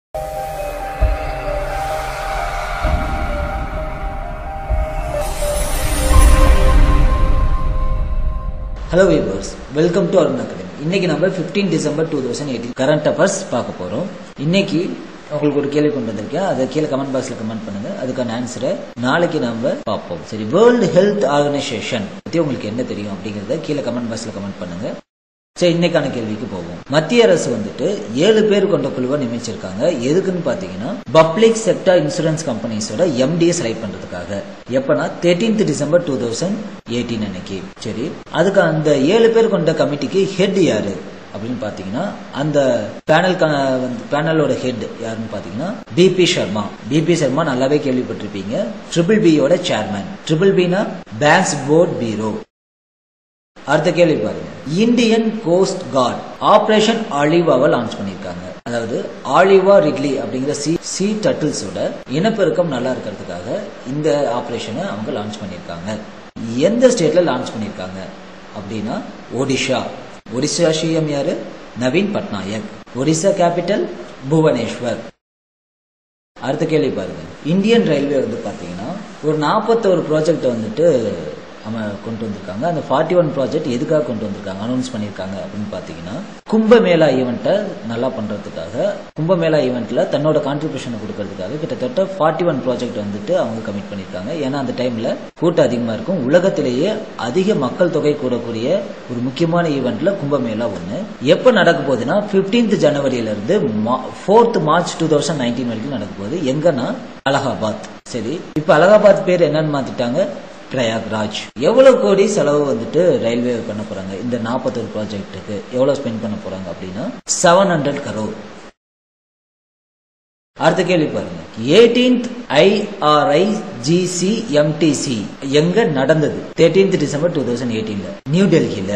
hello viewers welcome to Arun academy இன்னைக்கு நம்ம 15 December two thousand eighteen current affairs பார்க்க போறோம் இன்னைக்கு உங்களுக்கு ஒரு கேள்வி கொண்டு வந்திருக்கேன் அதை கீழே கமெண்ட் பாக்ஸ்ல கமெண்ட் பண்ணுங்க அதுக்கான ஆன்சரை நாளைக்கு நம்ம பார்ப்போம் சரி வேர்ல்டு ஹெல்த் ஆர்கனைசேஷன் பத்தி உங்களுக்கு என்ன தெரியும் அப்படிங்கறத கீழே கமெண்ட் பாக்ஸ்ல கமெண்ட் பண்ணுங்க சரி இன்னைக்கான கேள்விக்கு போவோம் மத்திய அரசு வந்துட்டு ஏழு பேர் கொண்ட குழுவை நியமிச்சிருக்காங்க எதுக்குன்னு பாத்தீங்கன்னா பப்ளிக் செக்டர் இன்சூரன்ஸ் கம்பெனிஸோட எம்டியை செலக்ட் பண்றதுக்காக எப்பனா thirteenth December two thousand eighteen அன்னைக்கு சரி அதுக்கு அந்த ஏழு பேர் கொண்ட கமிட்டிக்கு ஹெட் யாரு அப்படின்னு பாத்தீங்கன்னா அந்த பேனல் வந்து பேனலோட ஹெட் யாருன்னு பாத்தீங்கன்னா பிபி சர்மா பிபி சர்மா நல்லாவே கேள்விப்பட்டிருப்பீங்க ட்ரிபிள் பியோட சேர்மன் ட்ரிபிள் பினா பேங்க்ஸ் போர்ட் பீரோ அடுத்த கேள்வி பாருங்க இந்தியன் கோஸ்ட் கார்டு ஆபரேஷன் ஆலிவாவை லான்ச் பண்ணிருக்காங்க அதாவது ஆலிவா ரிட்லி அப்படிங்கிற சி சி டட்டில்ஸோட இனப்பெருக்கம் நல்லா இருக்கிறதுக்காக இந்த ஆபரேஷனை அவங்க லான்ச் பண்ணிருக்காங்க எந்த ஸ்டேட்ல லான்ச் பண்ணிருக்காங்க அப்படின்னா ஒடிஷா ஒடிஷா சிஎம் யாரு நவீன் பட்நாயக் ஒடிசா கேபிட்டல் புவனேஸ்வர் அடுத்த கேள்வி பாருங்க இந்தியன் ரயில்வே வந்து பாத்தீங்கன்னா ஒரு நாற்பத்தோரு ப்ராஜெக்ட் வந்துட்டு நம்ம கொண்டு வந்திருக்காங்க அந்த ஃபார்ட்டி ஒன் ப்ராஜெக்ட் எதுக்காக கொண்டு வந்திருக்காங்க அனௌன்ஸ் பண்ணியிருக்காங்க அப்படின்னு பார்த்தீங்கன்னா கும்பமேளா ஈவெண்ட்டை நல்லா பண்ணுறதுக்காக கும்பமேளா ஈவெண்ட்டில் தன்னோட கான்ட்ரிபியூஷனை கொடுக்கறதுக்காக கிட்டத்தட்ட ஃபார்ட்டி ஒன் ப்ராஜெக்ட் வந்துட்டு அவங்க கமிட் பண்ணியிருக்காங்க ஏன்னா அந்த டைமில் கூட்டம் அதிகமாக இருக்கும் உலகத்திலேயே அதிக மக்கள் தொகை கூடக்கூடிய ஒரு முக்கியமான ஈவெண்ட்ல கும்பமேளா ஒன்று எப்போ நடக்க போகுதுன்னா பிப்டீன்த் ஜனவரியிலிருந்து fourth March two thousand nineteen வரைக்கும் நடக்க போகுது எங்கன்னா அலகாபாத் சரி இப்போ அலகாபாத் பேர் என்னன்னு மாத்திட்டாங்க பிரயாக்ராஜ் எவ்வளவு கோடி செலவு வந்துட்டு ரயில்வே பண்ண போறாங்க இந்த நாற்பத்தொரு ப்ராஜெக்ட்டுக்கு எவ்வளவு ஸ்பெண்ட் பண்ண போறாங்க அப்படின்னா செவன் ஹண்ட்ரட் கரோர் அடுத்த கேள்வி பாருங்க எயிட்டீன்த் ஐஆர்ஐ ஜிசி எம்டிசி எங்க நடந்தது தேர்டீன்த் டிசம்பர் டூ தௌசண்ட் எயிட்டீன்ல நியூ டெல்லியில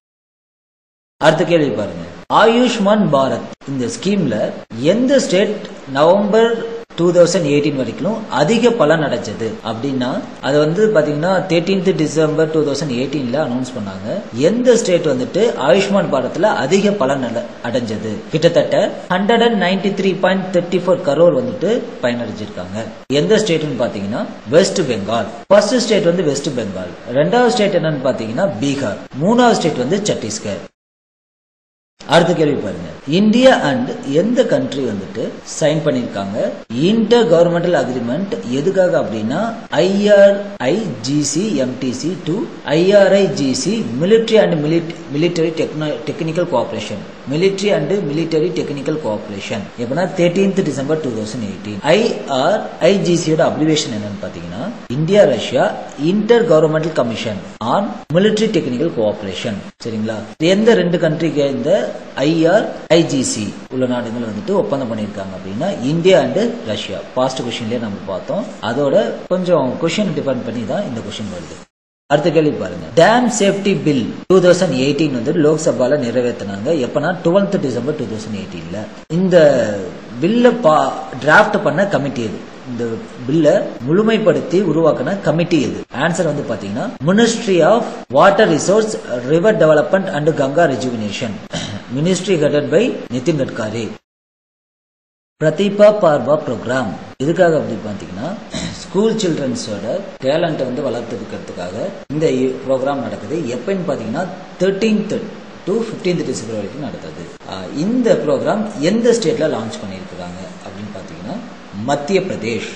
அடுத்த கேள்வி பாருங்க ஆயுஷ்மான் பாரத் இந்த ஸ்கீம்ல எந்த state November two thousand eighteen வரைக்கும் அதிக பலன் அடைஞ்சது அப்படின்னா அது வந்து பாத்தீங்கன்னா தேர்டீன்த் டிசம்பர் டூ தௌசண்ட் எயிட்டீன்ல அனௌன்ஸ் பண்ணாங்க எந்த ஸ்டேட் வந்துட்டு ஆயுஷ்மான் பாரத்ல அதிக பலன் அடைஞ்சது கிட்டத்தட்ட hundred and ninety three point thirty four crore வந்துட்டு பயனடைஞ்சிருக்காங்க எந்த ஸ்டேட்னு பாத்தீங்கன்னா வெஸ்ட் பெங்கால் ஃபர்ஸ்ட் ஸ்டேட் வந்து வெஸ்ட் பெங்கால் ரெண்டாவது ஸ்டேட் என்னன்னு பாத்தீங்கன்னா பீகார் மூணாவது ஸ்டேட் வந்து சத்தீஸ்கர் அடுத்த கேள்வி பாருங்க இந்தியா அண்ட் எந்த கண்ட்ரி வந்துட்டு சைன் பண்ணிருக்காங்க இன்டர் கவர்மெண்டல் அக்ரிமெண்ட் எதுக்காக அப்படின்னா IRIGC MTC to IRIGC military and military technical cooperation military and military technical cooperation எப்படின்னா thirteenth December two thousand eighteen ஐஆர்ஐஜிசியோட அப்ளிகேஷன் என்னன்னு பாத்தீங்கன்னா India Russia intergovernmental commission on military technical cooperation சரிங்களா எந்த ரெண்டு கண்ட்ரிக்கு இந்த ஐஆர் ஐஜிசி உள்ள நாடுகள் வந்துட்டு ஒப்பந்தம் பண்ணியிருக்காங்க அப்படின்னா இந்தியா அண்ட் ரஷ்யா பாஸ்ட் கொஸ்டின்லயே நம்ம பார்த்தோம் அதோட கொஞ்சம் கொஸ்டின் டிபெண்ட் பண்ணி தான் இந்த கொஸ்டின் வருது அடுத்த கேள்வி பாருங்க dam safety bill two thousand eighteen வந்து லோக்சபால நிறைவேற்றினாங்க எப்பனா டுவெல்த் டிசம்பர் டூ தௌசண்ட் எயிட்டீன்ல இந்த பில்ல டிராப்ட் பண்ண கமிட்டி இது இந்த பில்ல முழுமைப்படுத்தி உருவாக்கின கமிட்டி இது ஆன்சர் வந்து பாத்தீங்கன்னா ministry of water resource river development and Ganga rejuvenation ministry headed by Nitin Gadkari Pratibha Parva programme எதுக்காக அப்படி பார்த்தீங்கன்னா ஸ்கூல் சில்ட்ரன்ஸோட டேலண்ட்டை வந்து வளர்த்துக்கிறதுக்காக இந்த ப்ரோக்ராம் நடக்குது எப்பன்னு பார்த்தீங்கன்னா தேர்ட்டீன்த் டு ஃபிஃப்டீன்த் டிசம்பர் வரைக்கும் நடக்குது இந்த ப்ரோக்ராம் எந்த ஸ்டேட்ல லான்ச் பண்ணியிருக்கிறாங்க அப்படின்னு பார்த்தீங்கன்னா மத்திய பிரதேஷ்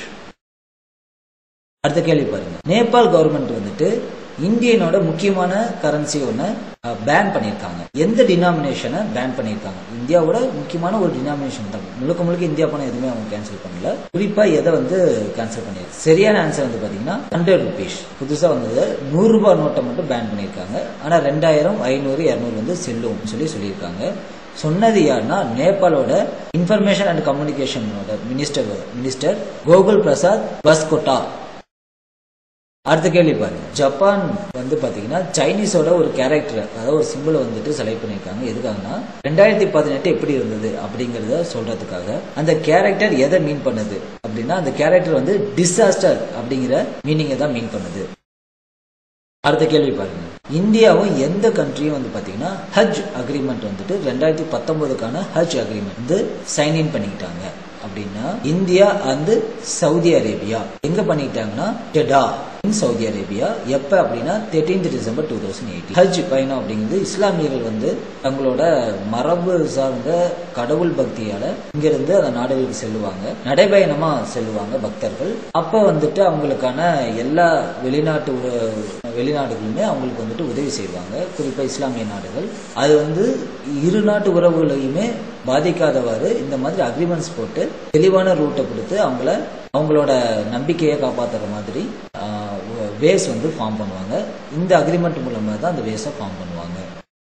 அடுத்த கேள்வி பாருங்க நேபாள் கவர்மெண்ட் வந்துட்டு இந்தியனோட முக்கியமான கரன்சி ஒன்று பேன் பண்ணியிருக்காங்க எந்த டினாமினேஷனை பேன் பண்ணியிருக்காங்க இந்தியாவோட முக்கியமான ஒரு டினாமினேஷன் தான் முழுக்க முழுக்க இந்தியா பணம் எதுவுமே அவங்க கேன்சல் பண்ணல குறிப்பா எதை வந்து கேன்சல் பண்ணிருக்கு சரியான ஆன்சர் வந்து பாத்தீங்கன்னா ஹண்ட்ரட் ருபீஸ் புதுசா வந்தது நூறு ரூபாய் நோட்டை மட்டும் பேன் பண்ணியிருக்காங்க ஆனா ரெண்டாயிரம் ஐநூறு இரநூறு வந்து செல்லும் சொல்லி சொல்லியிருக்காங்க சொன்னது யாருன்னா நேபாளோட இன்ஃபர்மேஷன் அண்ட் கம்யூனிகேஷனோட மினிஸ்டர் மினிஸ்டர் கோகுல் பிரசாத் பஸ்கோட்டா அடுத்த கேள்வி பாருங்க ஜப்பான் வந்து பாத்தீங்கன்னா சைனீஸோட ஒரு கேரக்டர் அதாவது ஒரு சிம்பிளை வந்துட்டு செலக்ட் பண்ணிருக்காங்க எதுக்காகனா ரெண்டாயிரத்தி பதினெட்டு எப்படி இருந்தது அப்படிங்கறத சொல்றதுக்காக அந்த கேரக்டர் எதை மீன் பண்ணுது அப்படின்னா அந்த கேரக்டர் வந்து டிசாஸ்டர் அப்படிங்கிற மீனிங்கை தான் மீன் பண்ணுது அடுத்த கேள்வி பாருங்க இந்தியாவும் எந்த கண்ட்ரியும் வந்து பாத்தீங்கன்னா ஹஜ் அக்ரிமெண்ட் வந்துட்டு ரெண்டாயிரத்தி பத்தொன்பதுக்கான ஹஜ் அக்ரிமெண்ட் வந்து சைன் இன் பண்ணிக்கிட்டாங்க அப்படின்னா இந்தியா அண்ட் சவுதி அரேபியா எங்க பண்ணிட்டாங்கன்னா டெடா இன் சவுதி அரேபியா எப்ப அப்படின்னா thirteenth December two thousand eighty ஹஜ் பயணம் அப்படிங்கிறது இஸ்லாமியர்கள் வந்து தங்களோட மரபு சார்ந்த கடவுள் பக்தியால இங்கிருந்து அந்த நாடுகளுக்கு செல்லுவாங்க நடைபயணமா செல்லுவாங்க பக்தர்கள் அப்ப வந்துட்டு அவங்களுக்கான எல்லா வெளிநாட்டு உற- வெளிநாடுகளுமே அவங்களுக்கு வந்துட்டு உதவி செய்வாங்க குறிப்பா இஸ்லாமிய நாடுகள் அது வந்து இரு நாட்டு உறவுகளையுமே பாதிக்காதவாறு இந்த மாதிரி அக்ரிமெண்ட்ஸ் போட்டு தெளிவான ரூட்டை கொடுத்து அவங்கள அவங்களோட நம்பிக்கையை காப்பாத்துற மாதிரி வேஸ் வந்து ஃபார்ம் பண்ணுவாங்க இந்த அக்ரிமெண்ட் மூலமா தான் அந்த வேஸை ஃபார்ம் பண்ணுவாங்க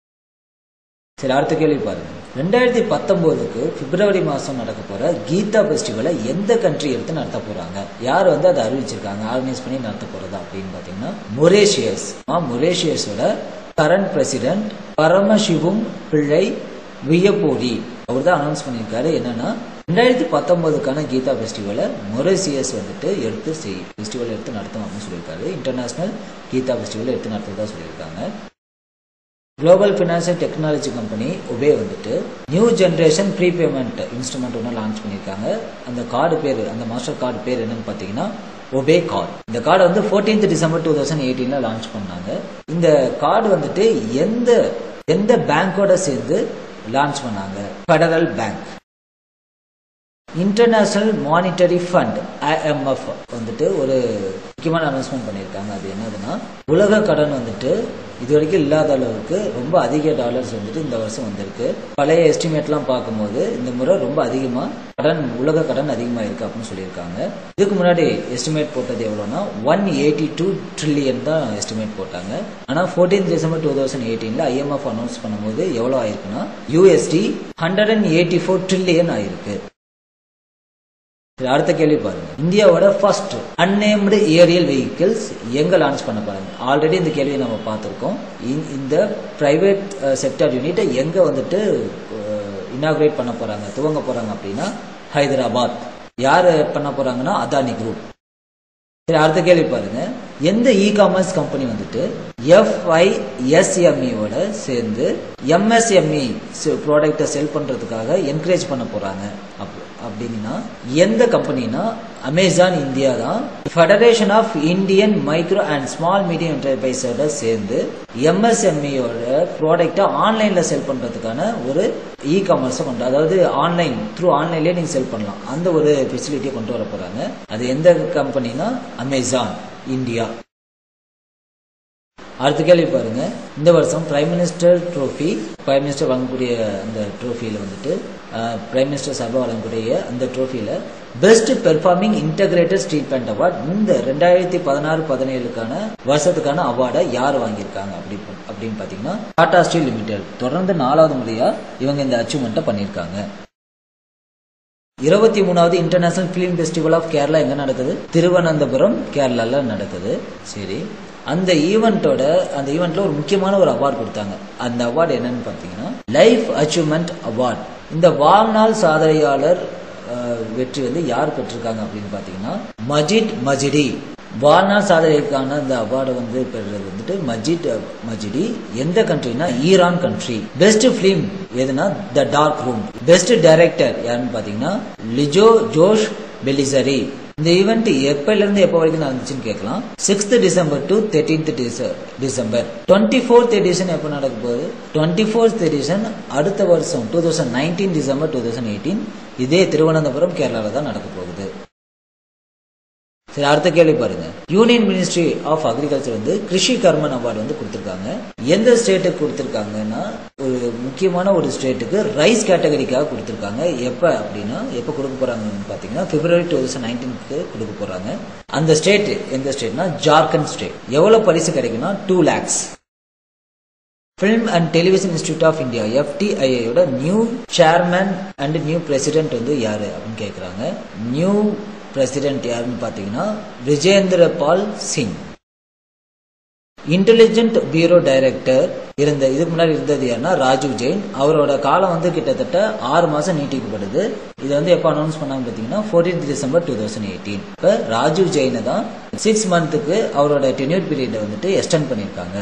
சரி அடுத்த கேள்வி பாருங்க ரெண்டாயிரத்தி பத்தொன்பதுக்கு பிப்ரவரி மாசம் நடக்க போற கீதா ஃபெஸ்டிவலை எந்த கண்ட்ரி எடுத்து நடத்த போறாங்க யார் வந்து அதை அறிவிச்சிருக்காங்க ஆர்கனைஸ் பண்ணி நடத்த போறதா அப்படின்னு பாத்தீங்கன்னா மொரேஷியஸ் மொரேஷியஸோட கரண்ட் பிரசிடென்ட் பரமசிவும் பிள்ளை வியப்போடி அவர் தான் அனௌன்ஸ் பண்ணியிருக்காரு என்னன்னா ரெண்டாயிரத்தி பத்தொன்பதுக்கான கீதா ஃபெஸ்டிவலை மொரேசியஸ் வந்துட்டு எடுத்து செய் ஃபெஸ்டிவல் எடுத்து நடத்தும் அப்படின்னு சொல்லியிருக்காரு இன்டர்நேஷனல் கீதா ஃபெஸ்டிவல் எடுத்து நடத்துறதா சொல்லியிருக்காங்க குளோபல் ஃபினான்சியல் டெக்னாலஜி கம்பெனி ஒபே வந்துட்டு நியூ ஜென்ரேஷன் ப்ரீபேமெண்ட் இன்ஸ்ட்ருமெண்ட் ஒன்று லான்ச் பண்ணியிருக்காங்க அந்த கார்டு பேர் அந்த மாஸ்டர் கார்டு பேர் என்னன்னு பார்த்தீங்கன்னா ஒபே கார்டு இந்த கார்டு வந்து 14th டிசம்பர் டூ தௌசண்ட் எயிட்டீனில் லான்ச் பண்ணாங்க இந்த கார்டு வந்துட்டு எந்த எந்த பேங்கோட சேர்ந்து லான்ச் பண்ணாங்க federal bank international monetary fund IMF வந்துட்டு ஒரு முக்கியமான அனௌன்ஸ்மெண்ட் பண்ணியிருக்காங்க அது என்னதுன்னா உலக கடன் வந்துட்டு இது வரைக்கும் இல்லாத அளவுக்கு ரொம்ப அதிக டாலர்ஸ் வந்துட்டு இந்த வருஷம் வந்திருக்கு பழைய எஸ்டிமேட்லாம் பார்க்கும்போது இந்த முறை ரொம்ப அதிகமா கடன் உலக கடன் அதிகமாக இருக்கு அப்படின்னு சொல்லியிருக்காங்க இதுக்கு முன்னாடி எஸ்டிமேட் போட்டது எவ்வளோனா ஒன் எயிட்டி டூ ட்ரில்லியன் தான் எஸ்டிமேட் போட்டாங்க ஆனால் ஃபோர்டீன் டிசம்பர் டூ தௌசண்ட் எயிட்டீனில் ஐஎம்எஃப் அனௌன்ஸ் பண்ணும்போது எவ்வளோ ஆயிருக்குன்னா USD hundred and eighty four trillion ஆயிருக்கு சரி, அடுத்த கேள்வி பாருங்க இந்தியாவோட ஃபர்ஸ்ட் அன்னேம்டு ஏரியல் வெஹிக்கிள்ஸ் எங்க லான்ச் பண்ண போறாங்க ஆல்ரெடி இந்த கேள்வியை நம்ம பார்த்திருக்கோம் இந்த- இந்த பிரைவேட் செக்டர் யூனிட்டை எங்க வந்துட்டு இனாகிரேட் பண்ண போறாங்க துவங்க போறாங்க அப்படின்னா ஹைதராபாத் யார் பண்ண போறாங்கன்னா அதானி குரூப் சரி அடுத்த கேள்வி பாருங்க எந்த இ காமர்ஸ் கம்பெனி வந்துட்டு எஃப்ஐஎஸ்எம்இயோட சேர்ந்து எம்எஸ்எம்இ ப்ராடக்டை செல் பண்றதுக்காக என்கரேஜ் பண்ண போறாங்க அப்- அப்படின்னா எந்த கம்பெனினா அமேசான் இந்தியா தான் federation of Indian micro and small medium என்டர்பிரைஸோட சேர்ந்து எம்எஸ்எம்இயோட ப்ராடக்டை ஆன்லைன்ல செல் பண்றதுக்கான ஒரு இ காமர்ஸை கொண்டு அதாவது ஆன்லைன் த்ரூ ஆன்லைன்லேயே நீங்க செல் பண்ணலாம் அந்த ஒரு ஃபெசிலிட்டியை கொண்டு வர போறாங்க அது எந்த கம்பெனினா அமேசான் இந்தியா அடுத்த கேள்வி பாருங்க இந்த வருஷம் prime minister trophy prime minister வழங்கக்கூடிய அந்த ட்ரோஃபியில் வந்துட்டு பிரைம் மினிஸ்டர் சார்பாக வழங்கக்கூடிய அந்த ட்ரோஃபியில் best performing integrated street band award இந்த ரெண்டாயிரத்தி பதினாறு பதினேழுக்கான வருஷத்துக்கான அவார்டை யார் வாங்கியிருக்காங்க அப்படி அப்படின்னு பார்த்தீங்கன்னா டாடா ஸ்டீல் லிமிடெட் தொடர்ந்து நாலாவது முறையா இவங்க இந்த அச்சீவ்மெண்ட்டை பண்ணியிருக்காங்க இருபத்தி மூணாவது international film festival of Kerala எங்க நடக்குது திருவனந்தபுரம் கேரளால நடக்குது சரி அந்த ஈவெண்ட்டோட அந்த ஈவெண்ட்ல ஒரு முக்கியமான ஒரு அவார்டு கொடுத்தாங்க அந்த அவார்டு என்னன்னு பார்த்தீங்கன்னா லைஃப் அச்சீவ்மெண்ட் அவார்ட் இந்த வாழ்நாள் சாதனையாளர் அஹ், வெற்றி வந்து யார் பெற்றிருக்காங்க அப்படின்னு பார்த்தீங்கன்னா மஜித் மஜிடி வாழ்நாள் சாதனைக்கான இந்த அவார்டை வந்து பெறுறது வந்துட்டு மஜித் மஜிடி எந்த கண்ட்ரினா ஈரான் கண்ட்ரி பெஸ்ட் பிலிம் எதுனா the dark room best director யாருன்னு பாத்தீங்கன்னா லிஜோ ஜோஷ் பெலிசரி இந்த ஈவெண்ட் எப்பல இருந்து எப்ப வரைக்கும் நடந்துச்சுன்னு கேட்கலாம் sixth December to thirteenth December twenty fourth edition எப்போ நடக்க போகுது டுவெண்ட்டி ஃபோர்த் எடிஷன் அடுத்த வருஷம் two thousand nineteen December two thousand eighteen இதே திருவனந்தபுரம் கேரளாவில் தான் நடக்க போகுது சரி அடுத்த கேள்வி பாருங்க யூனியன் மினிஸ்ட்ரி ஆஃப் அக்ரிகல்ச்சர் வந்து கிருஷி கர்மன் அவார்டு வந்து கொடுத்திருக்காங்க எந்த ஸ்டேட்டுக்கு கொடுத்திருக்காங்கன்னா ஒரு முக்கியமான ஒரு ஸ்டேட்டுக்கு ரைஸ் கேட்டகரிக்காக கொடுத்திருக்காங்க எப்ப அப்படின்னா எப்ப கொடுக்க போறாங்கன்னு பாத்தீங்கன்னா பிப்ரவரி டூ தௌசண்ட் நைன்டீனுக்கு கொடுக்க போறாங்க அந்த ஸ்டேட் எந்த ஸ்டேட்னா ஜார்க்கண்ட் ஸ்டேட் எவ்வளவு பரிசு கிடைக்கும்னா two lakhs film and television institute of India எஃப்டிஐயோட new chairman and new president வந்து யாரு அப்படின்னு கேட்குறாங்க நியூ பிரசிடென்ட் யாருன்னு பார்த்தீங்கன்னா Vijendra Pal Singh intelligent bureau director இருந்த இதுக்கு முன்னாடி இருந்தது யாருன்னா ராஜீவ் ஜெயின் அவரோட காலம் வந்து கிட்டத்தட்ட ஆறு மாசம் நீட்டிக்கப்படுது இது வந்து எப்போ அனௌன்ஸ் பண்ணாங்க பார்த்தீங்கன்னா fourteen December two thousand eighteen இப்போ ராஜீவ் ஜெயினை தான் சிக்ஸ் மந்த்துக்கு அவரோட டென்யூர் பீரியடை வந்துட்டு எக்ஸ்டெண்ட் பண்ணியிருக்காங்க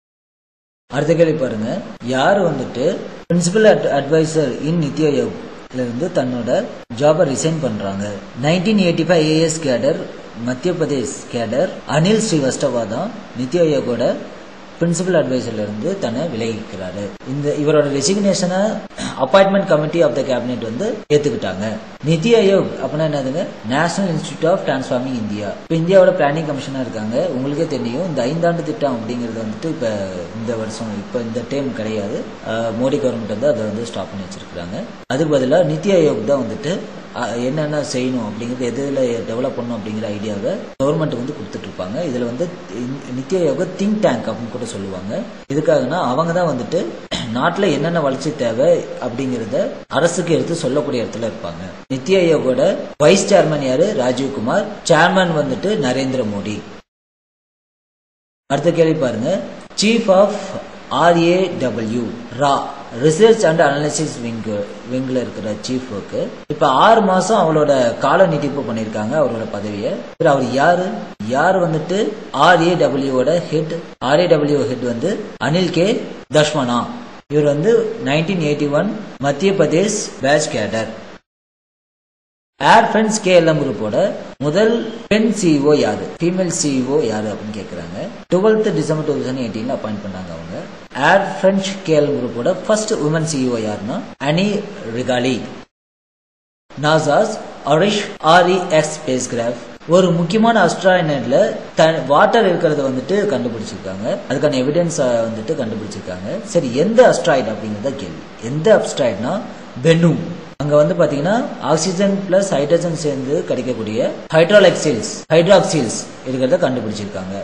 அடுத்த கேள்வி பாருங்க யார் வந்துட்டு principal adviser in NITI Aayog இருந்து தன்னோட ஜாபை ரிசைன் பண்றாங்க nineteen eighty five AS cadre Madhya Pradesh கேடர் அனில் ஸ்ரீவஸ்தவா தான் நித்தி ஆயோகோட பிரின்சிபல் அட்வைசர்ல இருந்து தன்னை விலகிக்கிறாரு இந்த இவரோட ரெசிக்னேஷனை appointment committee of the cabinet வந்து ஏத்துக்கிட்டாங்க நிதி ஆயோக் அப்படின்னா என்னதுங்க national institute of transforming India இப்போ இந்தியாவோட பிளானிங் கமிஷனா இருக்காங்க உங்களுக்கே தெரியும் இந்த ஐந்தாண்டு திட்டம் அப்படிங்கிறது வந்துட்டு இப்ப இந்த வருஷம் இப்ப இந்த டைம் கிடையாது அஹ், மோடி கவர்மெண்ட் வந்து அதை வந்து ஸ்டாப் பண்ணி வச்சிருக்காங்க அதுக்கு பதிலாக நிதி ஆயோக் தான் வந்துட்டு அஹ், என்னென்ன செய்யணும் அப்படிங்கிறது எதுல டெவலப் பண்ணணும் அப்படிங்கிற ஐடியாவை கவர்மெண்ட் வந்து கொடுத்துட்டு இருப்பாங்க இதுல வந்து இந்த நித்தி ஆயோக திங்க் டேங்க் அப்படின்னு கூட சொல்லுவாங்க இதுக்காகனா அவங்க தான் வந்துட்டு நாட்டுல என்னென்ன வளர்ச்சி தேவை அப்படிங்கறத அரசுக்கு எடுத்து சொல்லக்கூடிய இடத்துல இருப்பாங்க நித்தி ஆயோகோட வைஸ் சேர்மன் யாரு ராஜீவ் குமார் சேர்மன் வந்துட்டு நரேந்திர மோடி அடுத்த கேள்வி பாருங்க சீஃப் ஆஃப் ஆர்ஏடபிள்யூ ரா ரிசர்ச் அண்ட் அனாலிசிஸ் விங் விங்ல இருக்கிற சீஃப் ஒர்க்கு இப்ப ஆறு மாசம் அவளோட கால நீட்டிப்பு பண்ணிருக்காங்க அவரோட பதவியை சரி, அவர் யாரு யார் வந்துட்டு ஆர்ஏடபிள்யூட ஹெட் ஆர்ஏடபிள்யூ ஹெட் வந்து அனில் கே தஷ்மனா இவர் வந்து nineteen eighty one Madhya Pradesh batch cadre Air France KLM குரூப்போட முதல் பெண் சிஇஓ யாரு ஃபீமேல் சிஇஓ யாரு அப்படின்னு கேக்குறாங்க டுவெல்த் டிசம்பர் டூ தௌசண்ட் எயிட்டீன்ல அப்பாயிண்ட் பண்ணாங்க அவங்க ஏர் ஃப்ரெண்ட்ஸ் கேஎல்எம் குரூப்போட ஃபர்ஸ்ட் உமன் சிஇஓ யாருன்னா Anne Rigail NASA's OSIRIS REx spacecraft ஒரு முக்கியமான அஸ்ட்ராய்னட்ல வாட்டர் இருக்கிறத வந்துட்டு கண்டுபிடிச்சிருக்காங்க அதுக்கான எவிடன்ஸ் வந்துட்டு கண்டுபிடிச்சிருக்காங்க சரி எந்த அஸ்ட்ராய்டு அப்படிங்கறத கேள்வி எந்த அஸ்ட்ராய்டுனா பெனு அங்க வந்து பாத்தீங்கன்னா ஆக்சிஜன் பிளஸ் ஹைட்ரஜன் சேர்ந்து கிடைக்கக்கூடிய ஹைட்ராலெக்சில்ஸ் ஹைட்ராக்சில்ஸ் இருக்கிறத கண்டுபிடிச்சிருக்காங்க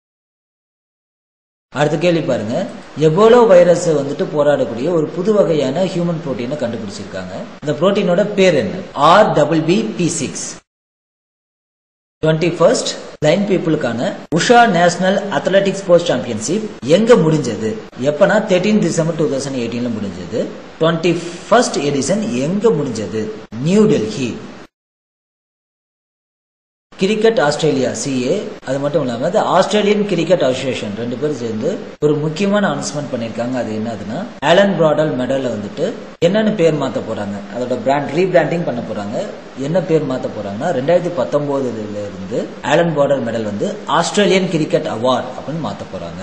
அடுத்த கேள்வி பாருங்க எபோலோ வைரஸ் வந்துட்டு போராடக்கூடிய ஒரு புது வகையான ஹியூமன் புரோட்டீனை கண்டுபிடிச்சிருக்காங்க இந்த புரோட்டீனோட பேர் என்ன R double B P six twenty first blind பீப்புளுக்கான Usha national athletic sports championship எங்க முடிஞ்சது எப்பனா தேர்ட்டீன் டிசம்பர் டூ தௌசண்ட் எயிட்டீன்ல முடிஞ்சது டுவெண்ட்டி ஃபர்ஸ்ட் எடிஷன் எங்க முடிஞ்சது New Delhi cricket Australia CA அது மட்டும் இல்லாம அது ஆஸ்திரேலியன் கிரிக்கெட் அசோசியேஷன் ரெண்டு பேரும் சேர்ந்து ஒரு முக்கியமான அனௌன்ஸ்மெண்ட் பண்ணிருக்காங்க அது என்னதுன்னா ஆலன் பிராடல் மெடல்ல வந்துட்டு என்னன்னு பேர் மாத்த போறாங்க அதோட பிராண்ட் ரீபிராண்டிங் பண்ண போறாங்க என்ன பேர் மாத்த போறாங்கன்னா ரெண்டாயிரத்தி பத்தொன்பதுல இருந்து ஆலன் பார்டர் மெடல் வந்து ஆஸ்திரேலியன் கிரிக்கெட் அவார்ட் அப்படின்னு மாத்த போறாங்க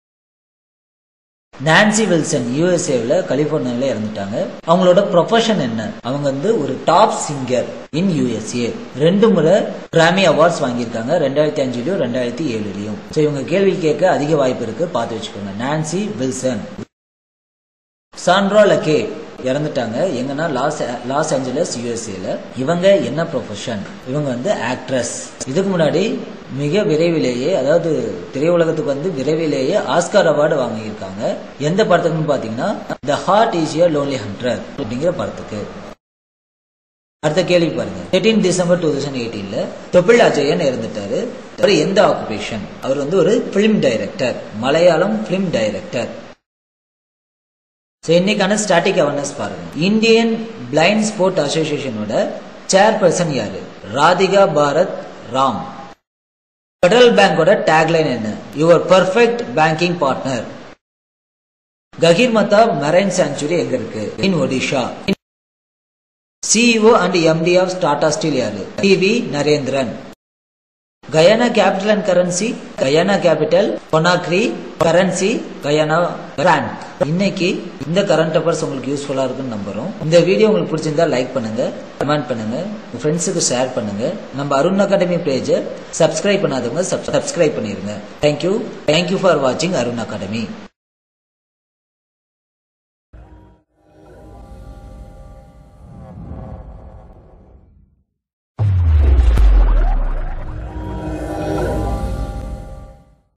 நான்சி வில்சன் யூஎஸ்ஏவில் கலிபோர்னியாவில் இறந்துட்டாங்க அவங்களோட ப்ரொஃபஷன் என்ன அவங்க வந்து ஒரு டாப் சிங்கர் இன் யூஎஸ்ஏ ரெண்டு முறை கிராமி அவார்ட்ஸ் வாங்கியிருக்காங்க ரெண்டாயிரத்தி அஞ்சுலயும் ரெண்டாயிரத்தி ஏழுலயும் ஸோ இவங்க கேள்வி கேட்க அதிக வாய்ப்பு இருக்கு பார்த்து வச்சுக்கோங்க நான்சி வில்சன் சாண்ட்ரா லக்கே இறந்துட்டாங்க எங்கன்னா லாஸ் லாஸ் ஏஞ்சலஸ் யூஎஸ்ஏல இவங்க என்ன ப்ரொஃபஷன் இவங்க வந்து ஆக்ட்ரஸ் இதுக்கு முன்னாடி மிக விரைவிலேயே அதாவது திரையுலகத்துக்கு வந்து விரைவிலேயே ஆஸ்கார் அவார்டு வாங்கியிருக்காங்க எந்த படத்துக்குன்னு பாத்தீங்கன்னா the heart is a lonely hunter அப்படிங்கிற படத்துக்கு அடுத்த கேள்வி பாருங்க தேர்ட்டீன் டிசம்பர் டூ தௌசண்ட் எயிட்டீன்ல தொப்பில் அஜயன் இறந்துட்டாரு அவர் எந்த ஆக்குபேஷன் அவர் வந்து ஒரு film director Malayalam film director so இன்னைக்கான ஸ்டாட்டிக் அவேர்னஸ் பாருங்க இந்தியன் பிளைண்ட் ஸ்போர்ட் அசோசியேஷனோட சேர்பர்சன் யாரு ராதிகா பாரத் ராம் ஃபெடரல் பேங்கோட டேக்லைன் என்ன your perfect banking partner Gahirmatha marine sanctuary எங்க இருக்கு in Odisha CEO and MD of Tata steel யாரு TV Narendran Guyana capital and currency Guyana capital Conakry currency Guyana bank இன்னைக்கு இந்த கரண்ட் அஃபேர்ஸ் உங்களுக்கு யூஸ்ஃபுல்லா இருக்குன்னு நம்புறோம் இந்த வீடியோ உங்களுக்கு பிடிச்சிருந்தா லைக் பண்ணுங்க கமெண்ட் பண்ணுங்க உங்க ஃப்ரெண்ட்ஸுக்கு ஷேர் பண்ணுங்க நம்ம அருண் அகாடமி பேஜை சப்ஸ்கிரைப் பண்ணாதவங்க சப்ஸ்கிரைப் பண்ணிருங்க தேங்க்யூ தேங்க்யூ ஃபார் வாட்சிங் அருண் அகாடமி